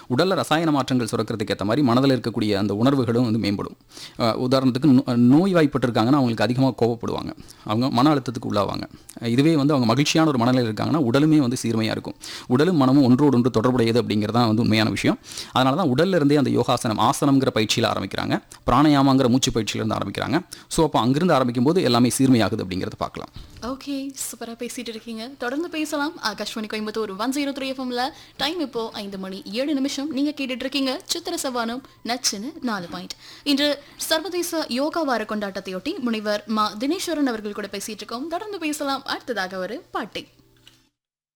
உடலில் ரசாயன மாற்றங்கள் சுரக்கிறதுக்கு ஏற்ற மாதிரி மனதில் இருக்கக்கூடிய அந்த உணர்வுகளும் வந்து மேம்படும் அஹ் உதாரணத்துக்கு நோ- நோய் வாய்ப்பட்டிருக்காங்கன்னா அவங்களுக்கு அதிகமாக கோவப்படுவாங்க அவங்க மன அழுத்தத்துக்கு உள்ளாவாங்க இதுவே வந்து அவங்க மகிழ்ச்சியான ஒரு மனநிலையில் இருக்காங்கன்னா உடலுமே வந்து சீர்மையாக இருக்கும் உடலும் மனமும் ஒன்றோடு ஒன்று தொடர்புடையது அப்படிங்கிறது தான் வந்து உண்மையான விஷயம் அதனால தான் உடல்ல இருந்தே அந்த யோகாசனம் ஆசனம்ங்கிற பயிற்சியில் ஆரம்பிக்கிறாங்க பிராணயாமாங்கிற மூச்சு பயிற்சியிலேருந்து ஆரம்பிக்கிறாங்க ஸோ அப்போ அங்கிருந்து ஆரம்பிக்கும் போது எல்லாமே சீர்மையாகுது அப்படிங்கிறத பார்க்கலாம் ஓகே சூப்பரா பேசிட்டு இருக்கீங்க தொடர்ந்து பேசலாம் Akashvani Coimbatore one zero three எஃப்எம்ல டைம் இப்போ ஐந்து மணி ஏழு நிமிஷம் நீங்க கேட்டுட்டு இருக்கீங்க சித்திர சவானம் நச்சுன்னு நாலு பாயிண்ட் இன்று சர்வதேச யோகா வார கொண்டாட்டத்தையொட்டி முனைவர் மா தினேஸ்வரன் அவர்கள் கூட பேசிட்டு இருக்கோம் தொடர்ந்து பேசலாம் அடுத்ததாக ஒரு பாட்டு